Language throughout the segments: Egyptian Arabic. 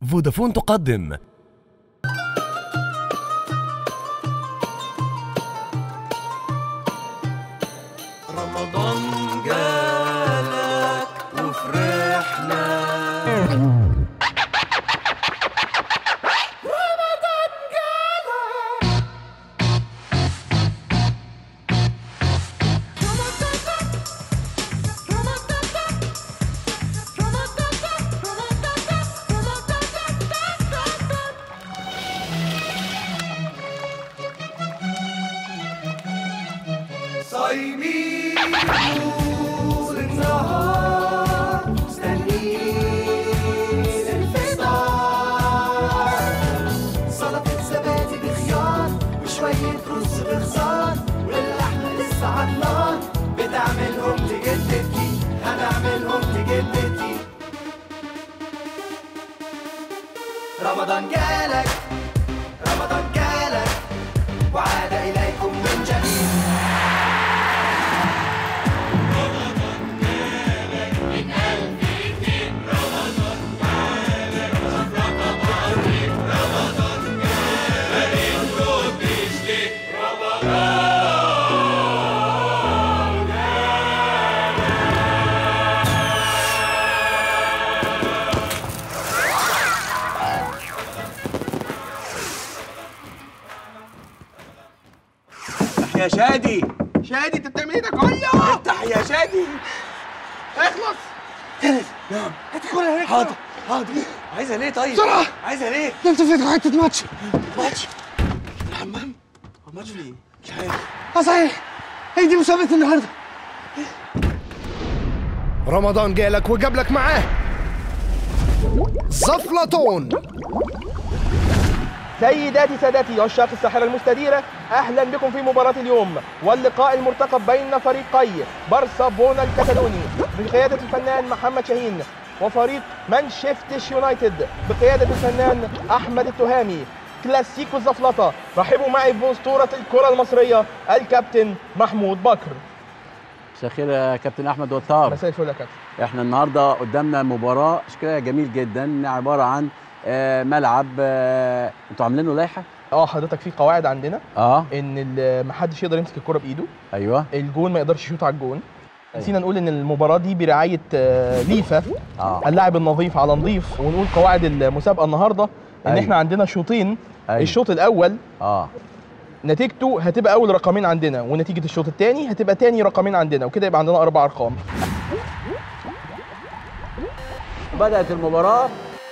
فودافون تقدم رمضان جالك وفرحنا صايمين طول النهار مستنيين الفطار سلطة زبادي بخيار وشوية رز بخضار واللحمة لسه على النار بتعملهم لجدتي هنعملهم لجدتي رمضان جالك رمضان جالك وعاد إليكم من جديد يا شادي شادي انت بتعمل ايه ده كله؟ افتح يا شادي اخلص نعم هات كلها هيك حاضر حاضر عايزها ليه طيب بسرعة. عايزها ليه انت فيك حته ماتش ماتش الحمام ماتش ليه مش عارف اه صحيح هي دي مسابقه النهارده رمضان جالك وجاب معاه زفلطون سيداتي سادتي عشاق الساحرة المستديرة أهلا بكم في مباراة اليوم واللقاء المرتقب بين فريقي برسابونا الكتالوني بقيادة الفنان محمد شاهين وفريق مانشيفتش يونايتد بقيادة الفنان أحمد التهامي كلاسيكو الزفلطة رحبوا معي بأسطورة الكرة المصرية الكابتن محمود بكر مساء الخير يا كابتن احمد وطار مساء الفل يا كابتن احنا النهارده قدامنا مباراه شكلها جميل جدا عباره عن آه، ملعب آه، انتوا عاملين له لائحه اه حضرتك في قواعد عندنا اه ان ال- محدش يقدر يمسك الكرة بايده ايوه الجون ما يقدرش يشوط على الجون نسينا نقول ان المباراه دي برعايه آه، ليفا اه اللاعب النظيف على نظيف ونقول قواعد المسابقه النهارده ان أيوة. احنا عندنا شوطين أيوة. الشوط الاول اه نتيجته هتبقى اول رقمين عندنا ونتيجه الشوط الثاني هتبقى تاني رقمين عندنا وكده يبقى عندنا اربع ارقام بدات المباراه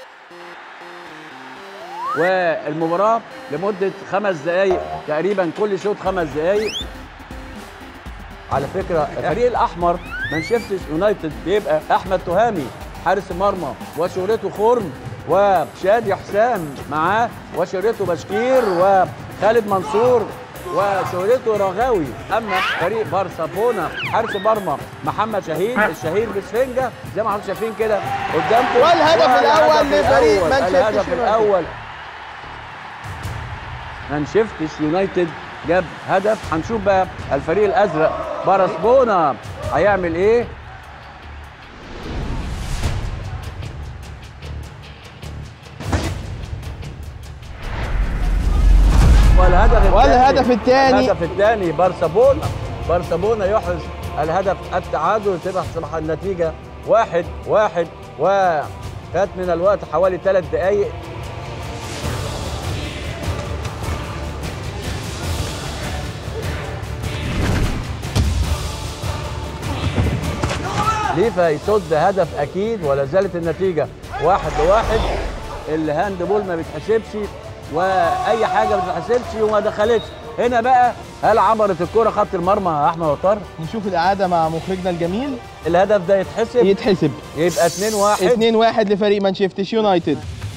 والمباراه لمده خمس دقائق تقريبا كل شوط خمس دقائق على فكره الفريق الاحمر مانشستر يونايتد بيبقى احمد تهامي حارس مرمى وشهرته خرم وشادي حسام معاه وشهرته بشكير وخالد منصور وشهرته رغاوي اما فريق بارسابونا حارس مرمى محمد شاهين الشهير بسفنجه زي ما حضرتك شايفين كده قدامكم والهدف الأول لفريق الأول. مانشستر الهدف يونايتد. الاول مانشستر يونايتد جاب هدف هنشوف بقى الفريق الازرق بارسبونا هيعمل ايه والهدف الثاني والهدف الثاني الهدف الثاني بارسابونا بارسابونا يحرز الهدف التعادل تبقى تصبح النتيجه واحد واحد وفات من الوقت حوالي ثلاث دقائق ليفا يصد هدف اكيد ولا زالت النتيجه واحد لواحد الهاند بول ما بيتحسبش واي حاجه ما بتتحسبش وما دخلتش هنا بقى هل عبرت الكره خط المرمى يا احمد وطار نشوف الاعاده مع مخرجنا الجميل الهدف ده يتحسب يتحسب يبقى 2 1 2 1 لفريق مانشستر يونايتد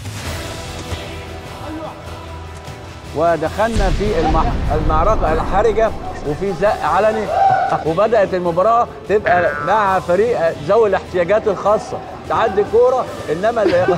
ودخلنا في المع... المعركه الحرجه وفي زق علني وبدات المباراه تبقى مع فريق ذوي الاحتياجات الخاصه تعدي كوره انما اللي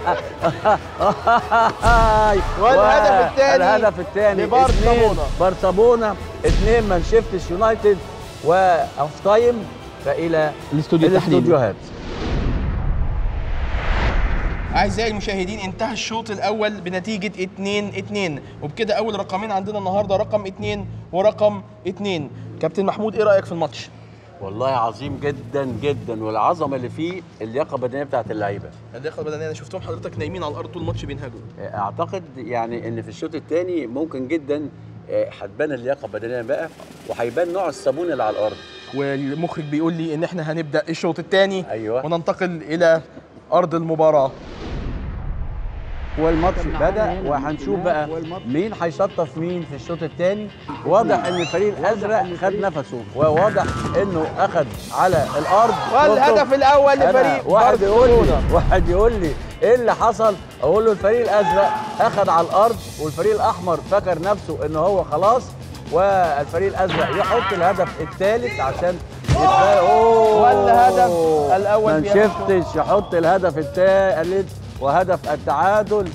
والهدف الثاني الهدف الثاني لبرشلونة. برشلونه اثنين مانشستر يونايتد واوف تايم فالى الاستوديو التحليلي الاستوديوهات أعزائي المشاهدين انتهى الشوط الأول بنتيجة 2-2 وبكده أول رقمين عندنا النهاردة رقم 2 ورقم 2 كابتن محمود إيه رأيك في الماتش؟ والله عظيم جدا جدا والعظمه اللي فيه اللياقه البدنيه بتاعت اللعيبه الدقيقة البدنية أنا شفتهم حضرتك نايمين على الأرض طول الماتش بينهجوا اعتقد يعني ان في الشوط الثاني ممكن جدا آه، هتبان اللياقه البدنيه بقى وهيبان نوع الصابون اللي على الارض والمخرج بيقول لي إن إحنا هنبدأ الشوط الثاني أيوة. وننتقل إلى أرض المباراة والماتش بدا وهنشوف بقى مين هيشطف مين في الشوط الثاني واضح ان الفريق الازرق خد نفسه وواضح انه اخد على الارض والهدف الأول أنا لفريق واحد يقول لي برشلونة. واحد يقول لي ايه اللي حصل اقول له الفريق الازرق اخد على الارض والفريق الاحمر فكر نفسه ان هو خلاص والفريق الازرق يحط الهدف الثالث عشان يبقى اوه والهدف الأول ما في هذا الشوط. شفتش يحط الهدف الثالث وهدف التعادل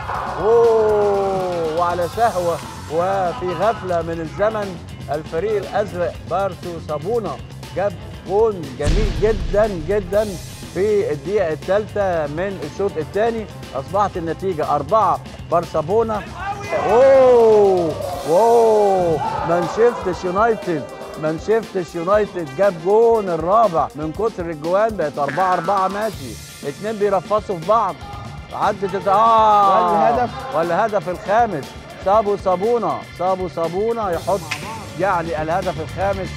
اوه وعلى سهوه وفي غفله من الزمن الفريق الازرق بارسو صابونه جاب جون جميل جدا جدا في الدقيقه الثالثه من الشوط الثاني اصبحت النتيجه أربعة برشلونه اوه اوه مانشستر يونايتد مانشستر يونايتد جاب جون الرابع من كتر الجوان بقت 4 4 ماشي اتنين بيرفصوا في بعض عدت اه والهدف؟ والهدف الخامس صابو صابونه صابو صابونه يحط يعني الهدف الخامس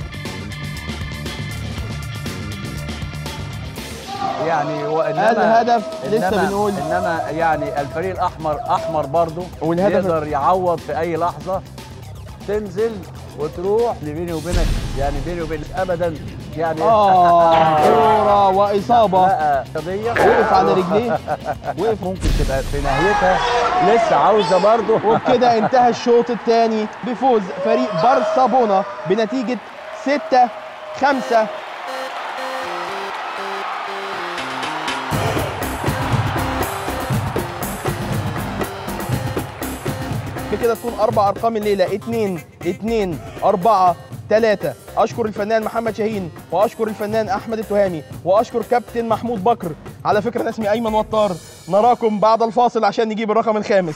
يعني وانما الهدف لسه إنما بنقول. انما يعني الفريق الاحمر احمر برضه والهدف- يقدر يعوض في اي لحظه تنزل وتروح اللي بيني وبينك يعني بيني وبينك ابدا يعني آه كورة وإصابة بقى قضيه وقف على رجليه وقف ممكن تبقى في نهايتها لسه عاوزه برضه وبكده انتهى الشوط الثاني بفوز فريق برشلونة بنتيجة 6 5 بكده تكون اربع ارقام الليله 2 2 4 3 اشكر الفنان محمد شاهين واشكر الفنان احمد التهامي واشكر كابتن محمود بكر على فكره انا اسمي ايمن وطار نراكم بعد الفاصل عشان نجيب الرقم الخامس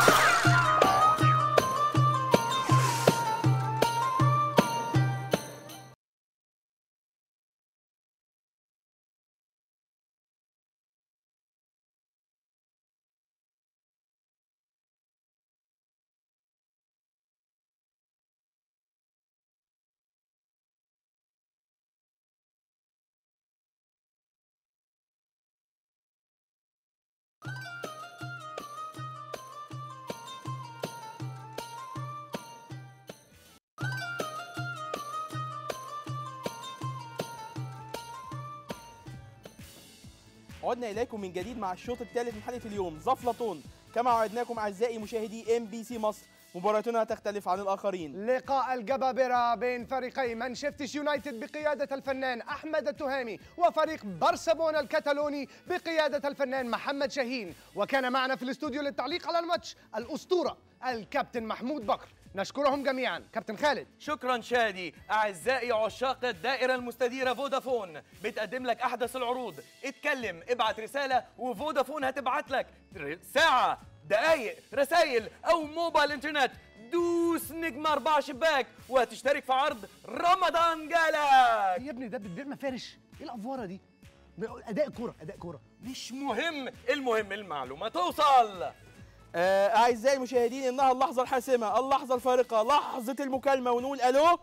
عدنا اليكم من جديد مع الشوط الثالث من حلقه اليوم زفلطون كما وعدناكم اعزائي مشاهدي ام بي سي مصر مباراتنا تختلف عن الاخرين لقاء الجبابرة بين فريقي مانشستر يونايتد بقيادة الفنان أحمد التهامي وفريق برشلونة الكتالوني بقيادة الفنان محمد شاهين وكان معنا في الاستوديو للتعليق على الماتش الأسطورة الكابتن محمود بكر نشكرهم جميعا كابتن خالد شكرا شادي اعزائي عشاق الدائره المستديره فودافون بتقدم لك احدث العروض اتكلم ابعت رساله وفودافون هتبعت لك ر- ساعه دقايق رسائل او موبايل انترنت دوس نجمة أربعة شباك وهتشترك في عرض رمضان جالك يا ابني ده بتبيع مفارش ايه الافوره دي اداء كوره اداء كوره مش مهم المهم المعلومة توصل آه، اعزائي المشاهدين انها اللحظه الحاسمه اللحظه الفارقه لحظه المكالمه ونقول الو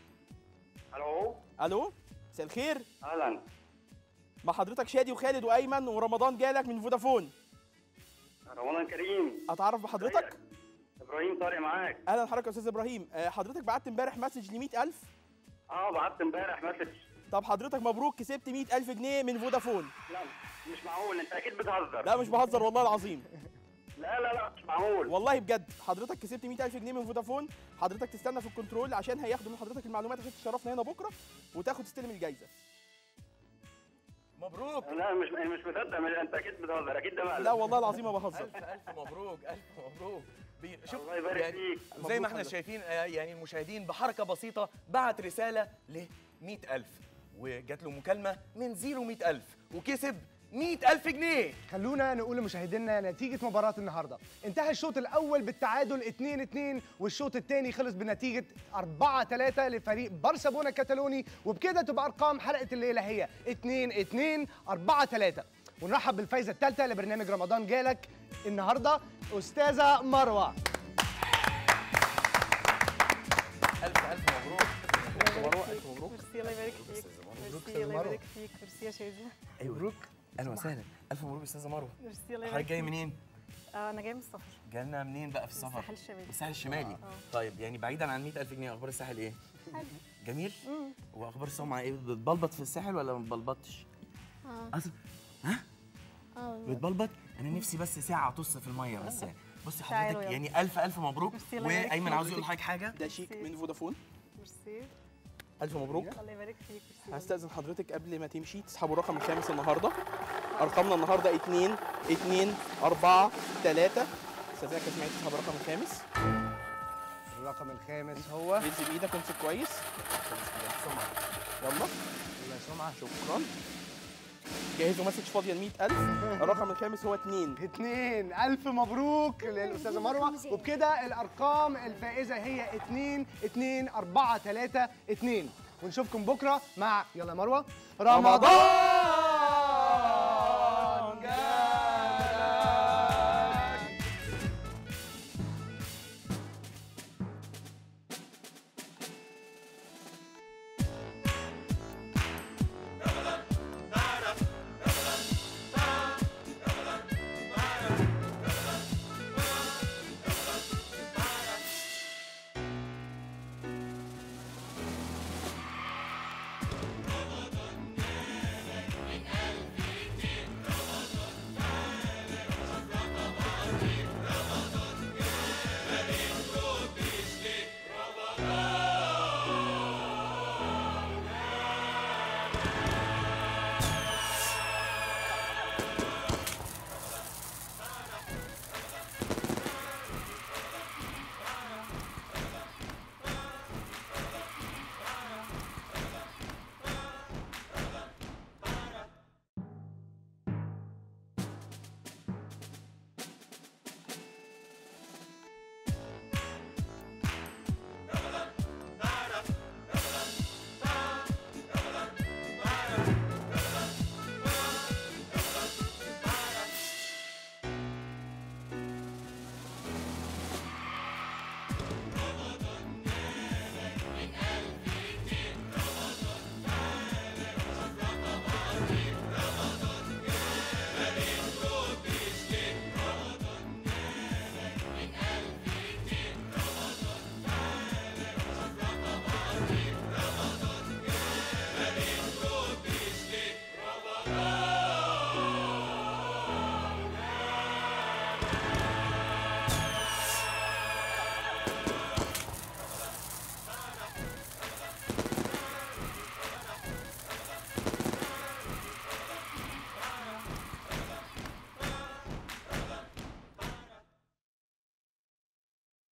الو الو مساء الخير اهلا مع حضرتك شادي وخالد وايمن ورمضان جالك من فودافون رمضان كريم اتعرف بحضرتك ابراهيم طارق معاك اهلا حضرتك يا استاذ ابراهيم آه، حضرتك بعت امبارح مسج ل 100000 اه بعت امبارح مسج طب حضرتك مبروك كسبت 100000 جنيه من فودافون لا مش معقول انت اكيد بتهزر لا مش بهزر والله العظيم لا لا لا مش معقول والله بجد حضرتك كسبت 100000 جنيه من فودافون حضرتك تستنى في الكنترول عشان هياخدوا من حضرتك المعلومات عشان تشرفنا هنا بكره وتاخد تستلم الجايزه مبروك لا مش مش مصدق مش- انت اكيد بتهزر اكيد ده مقلب لا والله العظيم ما بهزر ألف ألف مبروك ألف مبروك بي- شوف الله يبارك يعني فيك. زي مبروك ما احنا حضرتك. شايفين آه، يعني المشاهدين بحركة بسيطة بعت رسالة ل 100000 وجات له مكالمة من زيرو 100000 وكسب 100000 جنيه خلونا نقول لمشاهدينا نتيجة مباراة النهاردة انتهى الشوط الأول بالتعادل 2-2 والشوط الثاني خلص بنتيجة 4-3 لفريق برشلونة الكتالوني وبكده تبقى أرقام حلقة الليلة هي 2-2 4-3 ونرحب بالفايزة الثالثة لبرنامج رمضان جالك النهاردة أستاذة مروة ألف ألف مبروك مروة ألف مبروك ميرسي الله يبارك فيك ميرسي الله يبارك فيك ميرسي يا شادي أيوة مبروك أهلا وسهلا ألف مبروك أستاذة مروة ميرسي الله يبارك حضرتك جاي فيك. منين؟ آه انا جايه من السفر جالنا منين بقى في السفر؟ الساحل الشمالي. الساحل الشمالي آه. طيب يعني بعيدا عن 100000 جنيه أخبار الساحل إيه؟ حلو جميل؟ مم. وأخبار السمعة إيه؟ بتبلبط في الساحل ولا ما بتبلبطش؟ اه أصل ها؟ اه بتبلبط؟ أنا نفسي بس ساعة أطص في المية بس يعني بصي تعالوا حضرتك يلا. يعني ألف ألف مبروك ميرسي، الله يبارك وأيمن فيك. عاوز يقول لحضرتك حاجة ده شيك من فودافون ميرسي ألف مبروك الله يبارك فيك ميرسي هستأذن حضرتك قبل ما تمشي تسحبوا الرقم الخامس النهارده ارقامنا النهارده 2 2 4 3 استاذنك يا اسماعيل تسحب الرقم الخامس الرقم الخامس هو انزل بايدك وامسك كويس يلا الله سمعة شكرا جهزوا مسج فاضيه ل 100000 الرقم الخامس هو 2 اتنين ألف مبروك للأستاذة مروة وبكده الأرقام الفائزة هي اتنين اتنين أربعة تلاتة اتنين ونشوفكم بكرة مع يلا يا مروة رمضان